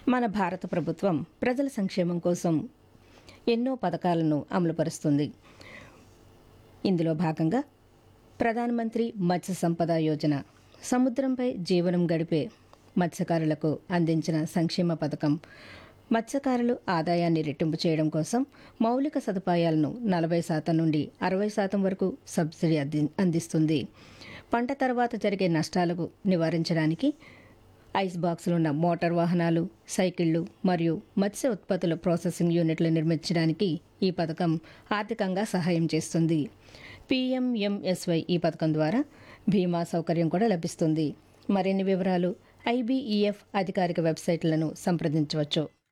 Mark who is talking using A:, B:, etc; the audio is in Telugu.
A: మన భారత ప్రభుత్వం ప్రజల సంక్షేమం కోసం ఎన్నో పథకాలను అమలుపరుస్తుంది ఇందులో భాగంగా ప్రధానమంత్రి మత్స్య సంపద యోజన సముద్రంపై జీవనం గడిపే మత్స్యకారులకు అందించిన సంక్షేమ పథకం మత్స్యకారులు ఆదాయాన్ని రెట్టింపు చేయడం కోసం మౌలిక సదుపాయాలను నలభై శాతం నుండి అరవై శాతం వరకు సబ్సిడీ అంది అందిస్తుంది పంట తర్వాత జరిగే నష్టాలకు నివారించడానికి ఐస్ బాక్సులున్న మోటార్ వాహనాలు సైకిళ్లు మరియు మత్స్య ఉత్పత్తుల ప్రాసెసింగ్ యూనిట్లు నిర్మించడానికి ఈ పథకం ఆర్థికంగా సహాయం చేస్తుంది పీఎంఎంఎస్వై ఈ పథకం ద్వారా బీమా సౌకర్యం కూడా లభిస్తుంది మరిన్ని వివరాలు ఐబీఈఎఫ్ అధికారిక వెబ్సైట్లను సంప్రదించవచ్చు